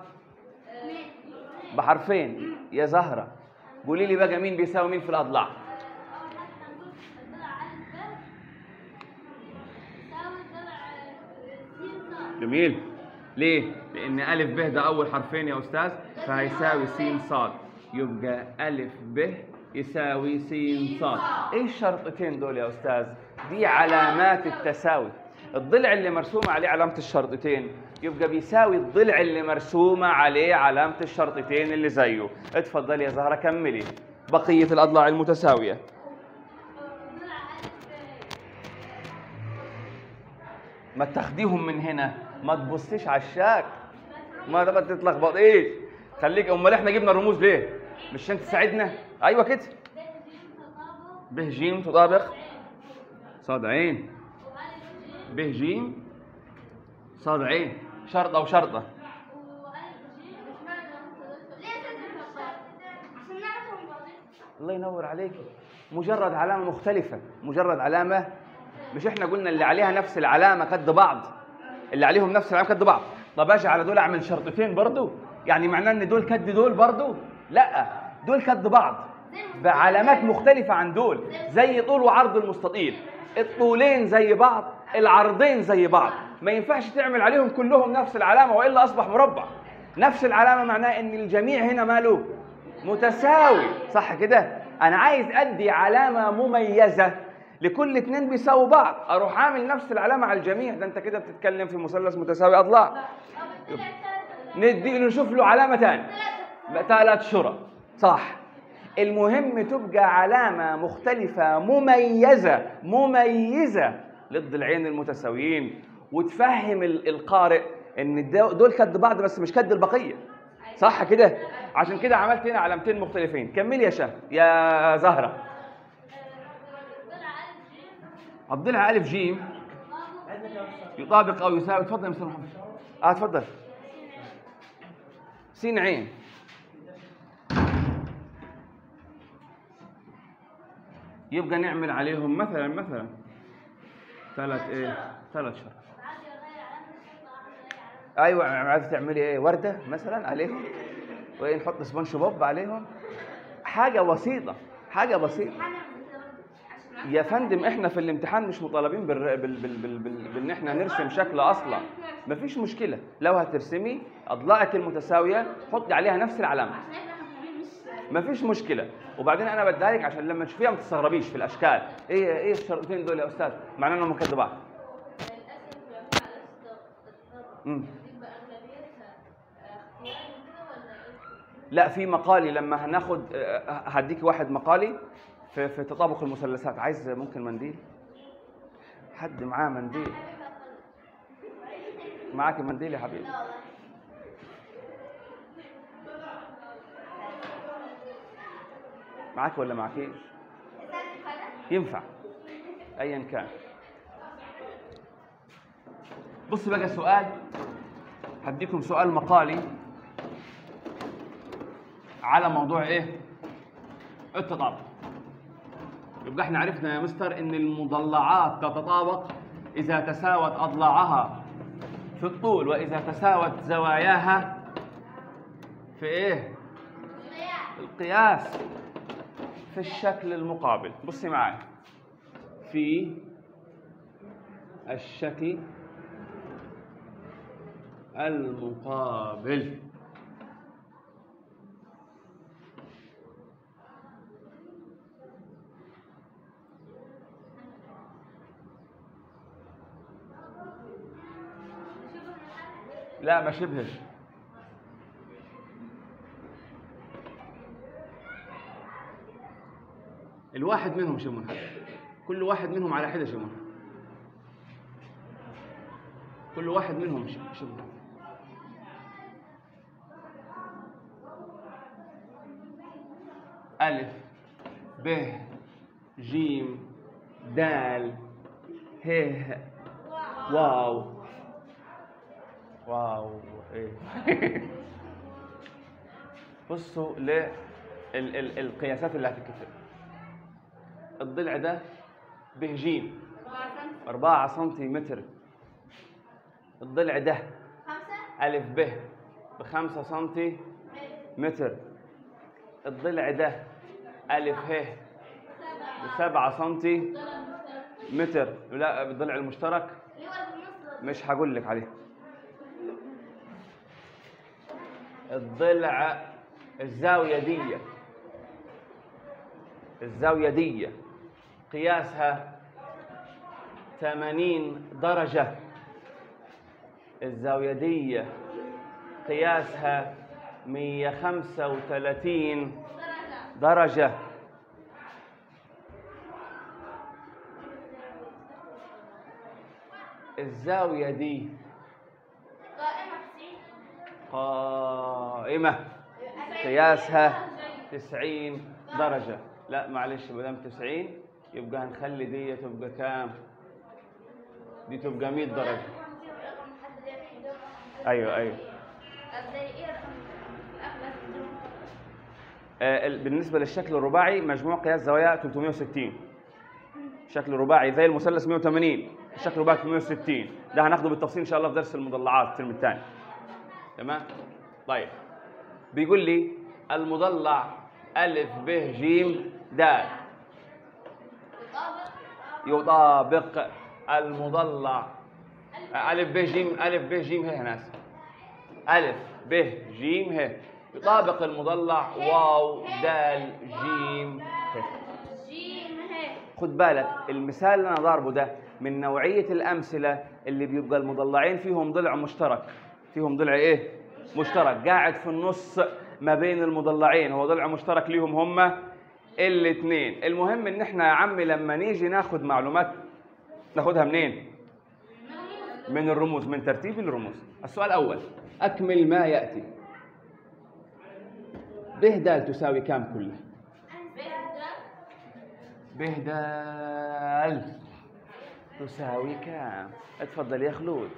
Speaker 1: بحرفين يا زهرة قولي لي بقى مين بيساوي مين في الأضلاع جميل ليه؟ لأن ألف ب ده أول حرفين يا أستاذ فهيساوي س صاد يبقى ألف ب يساوي س صاد إيه الشرطتين دول يا أستاذ؟ دي علامات التساوي الضلع اللي مرسومة عليه علامة الشرطتين يبقى بيساوي الضلع اللي مرسومة عليه علامة الشرطتين اللي زيه اتفضلي يا زهرة كملي بقية الأضلاع المتساوية ما تاخديهم من هنا ما تبصيش على الشاك ما ما تتلخبطيش خليك امال احنا جبنا الرموز ليه مش عشان تساعدنا ايوه كده ب ج تطابق صاد عين ب ج صاد عين شرطه وشرطه
Speaker 2: عشان نعرفهم بعضين
Speaker 1: الله ينور عليك مجرد علامه مختلفه مجرد علامه مش احنا قلنا اللي عليها نفس العلامه قد بعض اللي عليهم نفس العلامه قد بعض طب اجي على دول اعمل شرطتين برضو يعني معناه ان دول قد دول برضو لا دول قد بعض بعلامات مختلفه عن دول زي طول وعرض المستطيل الطولين زي بعض العرضين زي بعض ما ينفعش تعمل عليهم كلهم نفس العلامه والا اصبح مربع نفس العلامه معناه ان الجميع هنا ماله متساوي صح كده انا عايز ادي علامه مميزه لكل اتنين بيساووا بعض اروح عامل نفس العلامه على الجميع ده انت كده بتتكلم في مثلث متساوي اضلاع ندي نشوف له علامه ثانيه ثلاث شرط صح المهم تبقى علامه مختلفه مميزه مميزه للضلعين المتساويين وتفهم ال- القارئ ان دو- دول قد بعض بس مش قد البقيه صح كده عشان كده عملت هنا علامتين مختلفين كملي يا شهد يا زهره الضلع ألف جيم يطابق او يساوي تفضل يا مستر محمد اه تفضل سين عين يبقى نعمل عليهم مثلا مثلا ثلاث ايه ثلاث شهور ايوه عايزه تعملي ايه ورده مثلا عليهم وايه نحط سبونج بوب عليهم حاجه بسيطه حاجه بسيطه يا فندم احنا في الامتحان مش مطالبين بال... بال... بال... بال... بال... بان احنا نرسم شكل اصلا مفيش مشكله لو هترسمي اضلاعك المتساويه حطي عليها نفس العلامه
Speaker 2: عشان احنا خفيفين مش
Speaker 1: مفيش مشكله وبعدين انا بدالك عشان لما تشوفيها ما تستغربيش في الاشكال ايه ايه الشرطين دول يا استاذ معناه انهم كده بعض
Speaker 2: للاسف يعتمد على التطرق
Speaker 1: مم.
Speaker 2: تبقى اغلبيتها اختياري كده ولا ايه؟
Speaker 1: لا في مقالي لما هناخد آه، هديك واحد مقالي في في تطابق المثلثات عايز ممكن منديل حد معاه منديل معاك منديل يا حبيبي
Speaker 2: لا والله
Speaker 1: معاك ولا معكيش ينفع ايا كان بص بقى سؤال هديكم سؤال مقالي على موضوع ايه التطابق يبقى احنا عرفنا يا مستر ان المضلعات تتطابق اذا تساوت اضلاعها في الطول واذا تساوت زواياها في ايه القياس في الشكل المقابل بصي معايا في الشكل المقابل لا ما شبهش الواحد منهم شمون كل واحد منهم على حده شمون كل واحد منهم ش- شمون ألف ب جيم دال ه واو واو ايه بصوا لل ال- ال- القياسات اللي هتتكتب الضلع ده به جيم 4 سنتيمتر الضلع ده
Speaker 2: خمسة
Speaker 1: ألف ب بخمسة سنتي متر الضلع ده ألف ه بسبعة سنتي متر لا بالضلع المشترك
Speaker 2: ليه ورد النص
Speaker 1: مش هقول لك عليه الضلع الزاوية دي الزاوية دي قياسها 80 درجة الزاوية دي قياسها 135
Speaker 2: درجة
Speaker 1: درجة الزاوية دي
Speaker 2: قائمة 90
Speaker 1: قائمة قياسها 90 درجة لا معلش ما دام 90 يبقى هنخلي دي تبقى كام؟ دي تبقى 100 درجة
Speaker 2: رقم محدد يعني بدون رقم
Speaker 1: ايوه ايوه
Speaker 2: ازاي ايه رقم في الاخر لازم بدون
Speaker 1: آه، ال- بالنسبة للشكل الرباعي مجموع قياس زوايا 360 شكل رباعي زي المثلث 180 الشكل الرباعي 360 ده هناخده بالتفصيل ان شاء الله في درس المضلعات الترم الثاني تمام طيب بيقول لي المضلع ألف ب ج د
Speaker 2: يطابق
Speaker 1: يطابق المضلع ألف ب ج ألف ب ج ه هنا آسف. ألف ب ج ه يطابق المضلع واو دال جيم ه
Speaker 2: جيم هي
Speaker 1: خد بالك المثال اللي انا ضاربه ده من نوعيه الامثله اللي بيبقى المضلعين فيهم ضلع مشترك فيهم ضلع ايه مشترك قاعد في النص ما بين المضلعين هو ضلع مشترك ليهم هما الاثنين المهم ان احنا يا عمي لما نيجي ناخد معلومات ناخدها منين من الرموز من ترتيب الرموز السؤال الاول اكمل ما ياتي ب د تساوي كام كلها ب د تساوي كام اتفضل يا خلود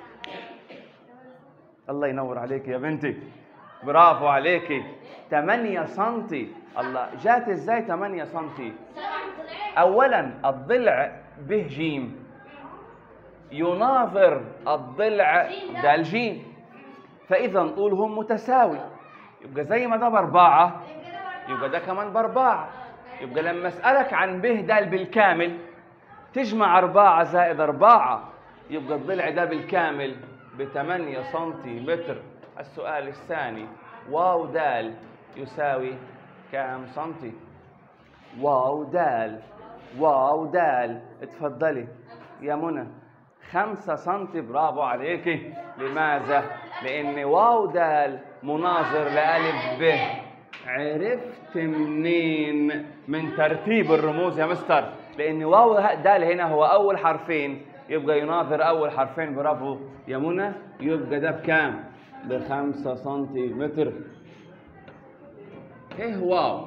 Speaker 1: الله ينور عليك يا بنتي برافو عليكي 8 سنتي الله جات ازاي 8 سنتي اولا الضلع به جيم يناظر الضلع دال جيم فاذا طولهم متساوي يبقى زي ما ده باربعه يبقى ده كمان باربعه يبقى لما اسالك عن به دال بالكامل تجمع أربعة زائد أربعة يبقى الضلع ده بالكامل بثمانية سنتيمتر السؤال الثاني واو دال يساوي كام سنتي واو دال واو دال اتفضلي يا منى خمسة سنتي برافو عليكي لماذا؟ لأن واو دال مناظر لألف ب عرفت منين من ترتيب الرموز يا مستر لأن واو دال هنا هو أول حرفين يبقى يناظر أول حرفين برافو يا منى يبقى ده بكام؟ بخمسة سنتيمتر ايه واو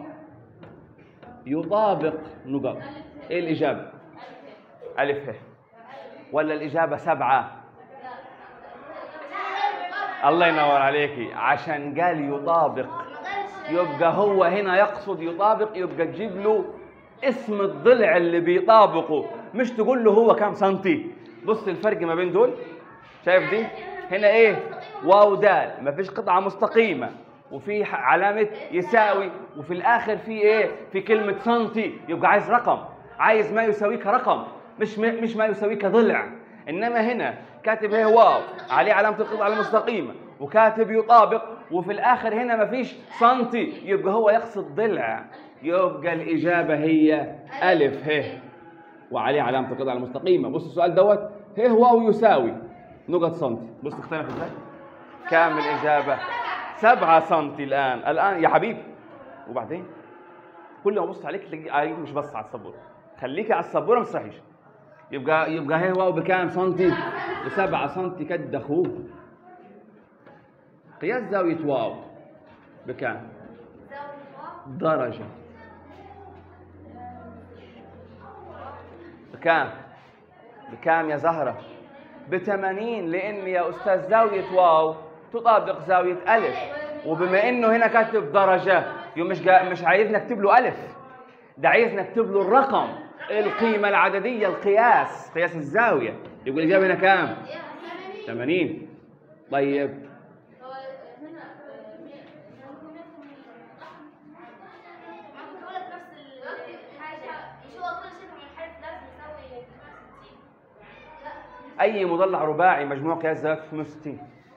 Speaker 1: يطابق نقط ايه الإجابة؟ ألف ه ولا الإجابة سبعة؟ الله ينور عليكي عشان قال يطابق يبقى هو هنا يقصد يطابق يبقى تجيب له اسم الضلع اللي بيطابقه مش تقول له هو كام سنتي بص الفرق ما بين دول شايف دي هنا ايه واو دال مفيش قطعه مستقيمه وفي ح- علامه يساوي وفي الاخر في ايه في كلمه سنتي يبقى عايز رقم عايز ما يساويك رقم مش م- مش ما يساويك ضلع انما هنا كاتب هي واو عليه علامه القطعه المستقيمه وكاتب يطابق وفي الاخر هنا مفيش سنتي يبقى هو يقصد ضلع يبقى الاجابه هي الف ه وعليه علامه القطعه المستقيمه بص السؤال دوت ه واو يساوي نقط سنتي بص اختلف ازاي كام الاجابه سبعة سنتي الان الان يا حبيبي وبعدين كل ما ابص عليك تلاقي عليك مش بص على السبوره خليكي على السبوره ما تسرحيش يبقى يبقى هي واو بكام سنتي بسبعة سنتي كد اخوه قياس زاوية واو بكام درجة بكام بكام يا زهرة بثمانين لأن يا أستاذ زاوية واو تطابق زاوية ألف وبما إنه هنا كاتب درجة يوم مش جا مش عايزنا نكتب له ألف ده عايزنا نكتب له الرقم القيمة العددية القياس قياس الزاوية يقول الإجابة هنا كام؟ 80 طيب أي مضلع رباعي مجموع قياس زاوية 360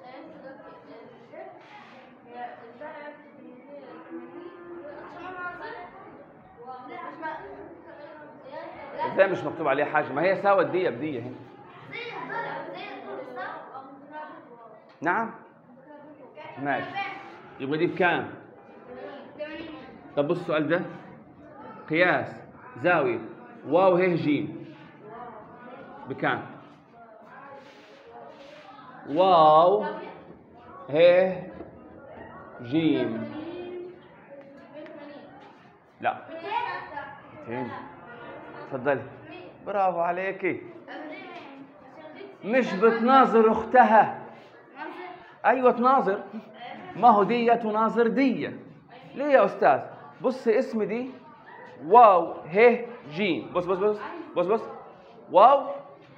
Speaker 1: ازاي مش مكتوب عليها حاجة ما هي ساوت دية بدية هنا نعم ماشي يبقى دي بكام؟ طب بص السؤال ده قياس زاوية واو ه ج بكام؟ واو ه ج لا 200 اتفضلي برافو عليكي مش بتناظر اختها ايوه تناظر ما هو دية تناظر دية ليه يا استاذ بص اسم دي واو ه ج بص بص بص بص بص واو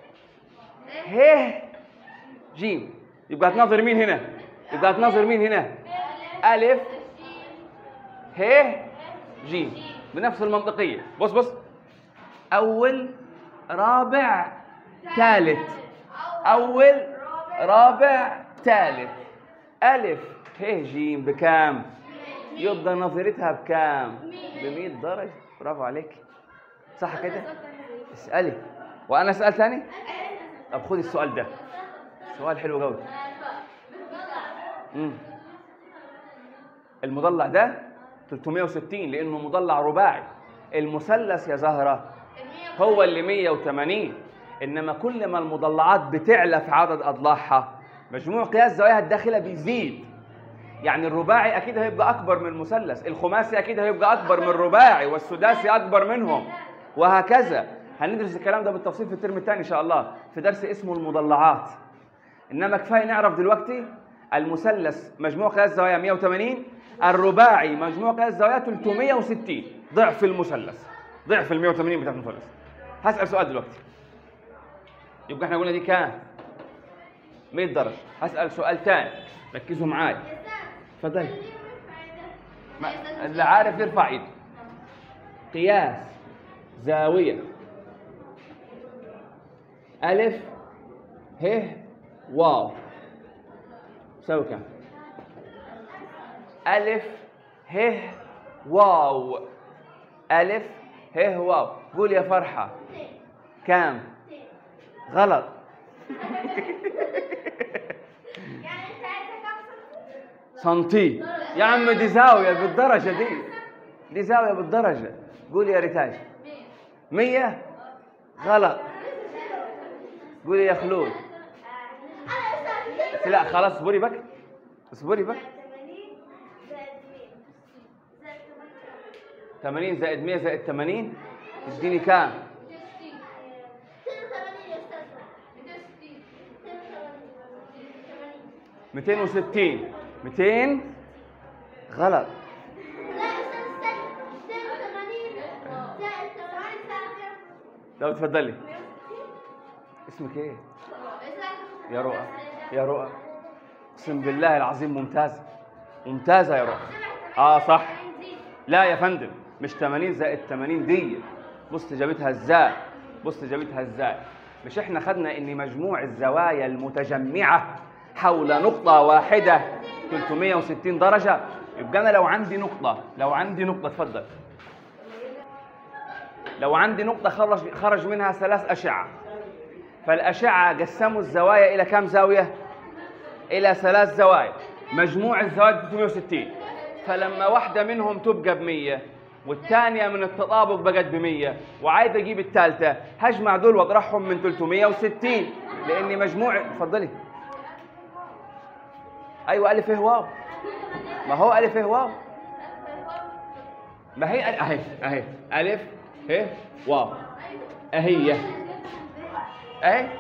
Speaker 1: ه ج يبقى هتناظر مين هنا يبقى هتناظر مين هنا الف ه ج بنفس المنطقية بص بص أول رابع ثالث أول رابع ثالث ألف ه ج بكام؟ يبقى نظرتها بكام؟ ب 100 درجة برافو عليك صح كده؟ اسألي وأنا أسأل تاني؟ طب خدي السؤال ده سؤال حلو قوي مم. المضلع ده 360 لأنه مضلع رباعي المثلث يا زهرة هو اللي 180 انما كل ما المضلعات بتعلى في عدد اضلاعها مجموع قياس زواياها الداخله بيزيد يعني الرباعي اكيد هيبقى اكبر من المثلث الخماسي اكيد هيبقى اكبر من الرباعي والسداسي اكبر منهم وهكذا هندرس الكلام ده بالتفصيل في الترم الثاني ان شاء الله في درس اسمه المضلعات انما كفايه نعرف دلوقتي المثلث مجموع قياس زوايا 180 الرباعي مجموع قياس زوايا 360 ضعف المثلث ضعف ال 180 بتاع المثلث هسال سؤال دلوقتي يبقى احنا قلنا دي كام 100 درجه هسال سؤال ثاني ركزوا معايا اتفضلي ما- اللي عارف يرفع ايده قياس زاوية ألف ه واو سوي كم ألف ه واو ألف ه واو قول يا فرحة كام غلط
Speaker 2: يعني انت عايزه كام
Speaker 1: سنتي يا عم دي زاوية بالدرجة دي دي زاوية بالدرجة قول يا ريتاج مية غلط قولي يا خلود بس لا خلاص اصبري بك اصبري بك 80 زائد 100 زائد 80 اديني كام 260 200 غلط لو تفضلي اسمك ايه يا رؤى يا رؤى اقسم بالله العظيم ممتازه ممتازه يا رؤى اه صح لا يا فندم مش 80 زائد 80 دي بص جابتها ازاي بص جابتها ازاي مش احنا خدنا ان مجموع الزوايا المتجمعه حول نقطه واحده 360 درجه يبقى انا لو عندي نقطه لو عندي نقطه اتفضل لو عندي نقطه خرج خرج منها ثلاث اشعه فالاشعه قسموا الزوايا الى كم زاويه الى ثلاث زوايا مجموع الزوايا 360 فلما واحده منهم تبقى ب 100 والثانيه من التطابق بقت ب 100 وعايز اجيب الثالثه هجمع دول واطرحهم من 360 لان مجموع اتفضلي ايوه الف ايه واو ما هو الف ايه واو ما هي أل- اهي اهي الف ه واو اهي اهي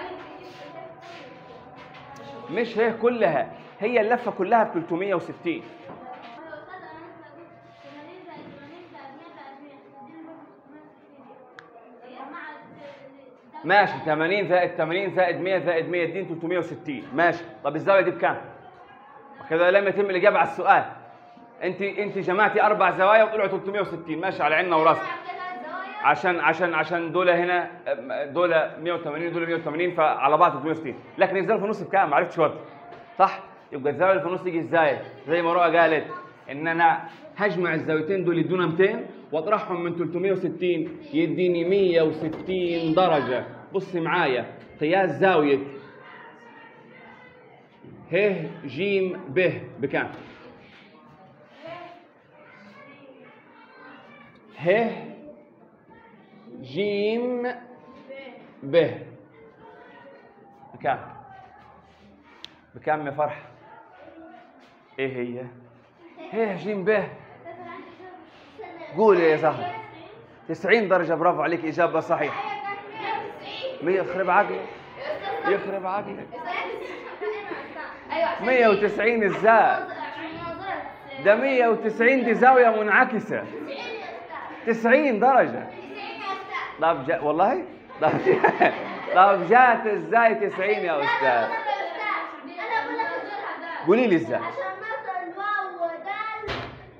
Speaker 1: مش هي كلها هي اللفه كلها ب 360 ماشي 80 زائد 80 زائد 100 زائد 100 اديني 360 ماشي طب الزاويه دي بكام؟ كده لم يتم الاجابه على السؤال انت انت جمعتي اربع زوايا وطلعوا 360 ماشي على عيننا وراسنا عشان عشان عشان دول هنا دول 180 دول 180 فعلى بعض 360 لكن الزاويه في النص بكام؟ ما عرفتش وقت صح؟ يبقى الزاويه اللي في النص تيجي ازاي؟ زي ما رؤى قالت ان انا هجمع الزاويتين دول يدونا 200 واطرحهم من 360 يديني 160 درجه بصي معايا قياس زاويه ه ج ب بكام؟ ه جيم ب بكام؟ بكام يا فرح؟ ايه هي؟ ه جيم ب قولي يا زهر 90 درجة برافو عليك إجابة صحيحة مية يخرب عقلك يخرب عقلك 190 ازاي؟ ده 190 دي زاوية منعكسة 90 درجة طب جا والله؟ طب جا... طب جات ازاي 90 يا أستاذ؟ قولي لي ازاي؟
Speaker 2: عشان مثلا الواو ودال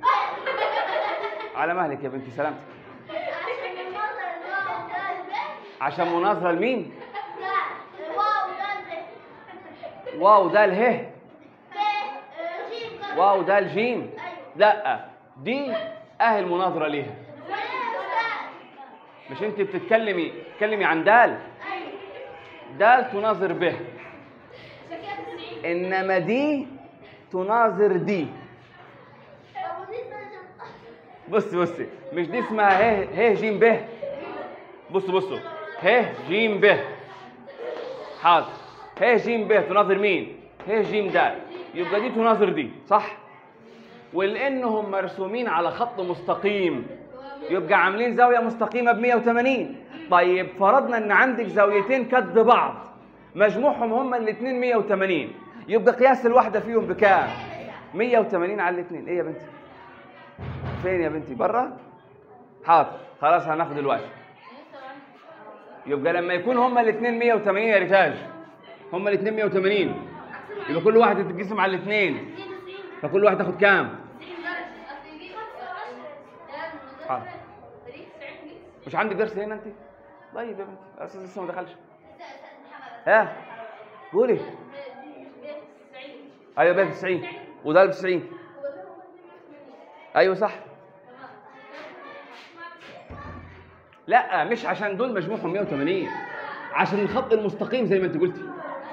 Speaker 1: على مهلك يا بنتي سلامتك
Speaker 2: عشان المصدر الواو دال ب
Speaker 1: عشان مناظرة لمين؟
Speaker 2: دال الواو دال ب
Speaker 1: واو ده اله
Speaker 2: ب آه، جيم قبل
Speaker 1: واو ده الجيم لا دي اهل مناظرة ليها
Speaker 2: ولا أستاذ
Speaker 1: مش انت بتتكلمي بتتكلمي عن دال
Speaker 2: أيوة
Speaker 1: دال تناظر به
Speaker 2: شكلها 90
Speaker 1: انما دي تناظر دي
Speaker 2: طب ودي درجة
Speaker 1: بص بص مش دي اسمها ه ه جيم ب بص بصوا ه جيم ب حاضر ه جيم ب تناظر مين ه جيم د يبقى دي تناظر دي صح ولانهم مرسومين على خط مستقيم يبقى عاملين زاويه مستقيمه ب 180 طيب فرضنا ان عندك زاويتين كد بعض مجموعهم هما الاثنين 180 يبقى قياس الواحده فيهم بكام 180 على الاثنين ايه يا بنتي فين يا بنتي بره حاضر خلاص هناخد الوقت يبقى لما يكون هما الاثنين 180 يا رجال هما الاثنين 180 يبقى كل واحد تتقسم على الاثنين فكل واحد تاخد كام حاضر. مش عندك درس هنا انت طيب يا بنتي الاستاذ لسه ما دخلش ها قولي ايوه بقى 90 وده ب 90 ايوه صح لا مش عشان دول مجموعهم 180 عشان الخط المستقيم زي ما انت قلتي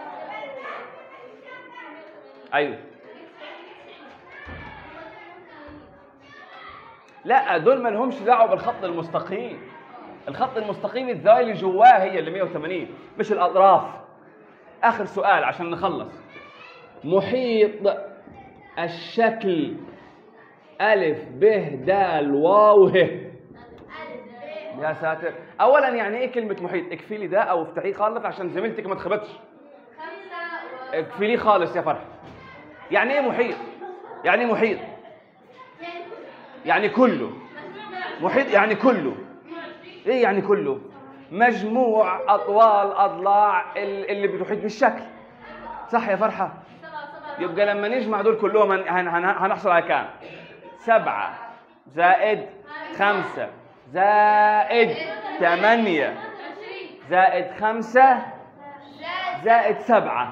Speaker 1: ايوه لا دول ما لهمش دعوه بالخط المستقيم الخط المستقيم الزوايا اللي جواه هي اللي 180 مش الاطراف اخر سؤال عشان نخلص محيط الشكل ألف ب د واو ه يا ساتر أولا يعني إيه كلمة محيط؟ اكفي ده أو افتحيه خالص عشان زميلتك ما تخبطش اكفي خالص يا فرح يعني إيه محيط؟ يعني إيه محيط؟ يعني كله محيط يعني كله ايه يعني كله مجموع اطوال اضلاع ال- اللي بتحيط بالشكل صح يا فرحه يبقى لما نجمع دول كلهم هن- هن- هن- هنحصل على كام سبعة زائد خمسة زائد ثمانية زائد خمسة زائد سبعة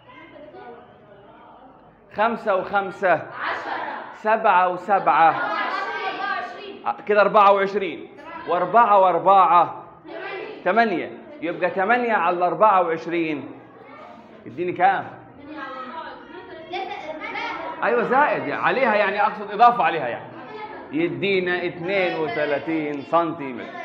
Speaker 1: خمسة وخمسة سبعة وسبعة كده أربعة وعشرين وأربعة وأربعة ثمانية يبقى ثمانية على أربعة وعشرين يديني كام؟ أيوة زائد يعني عليها يعني أقصد إضافة عليها يعني يدينا 32 سنتيمتر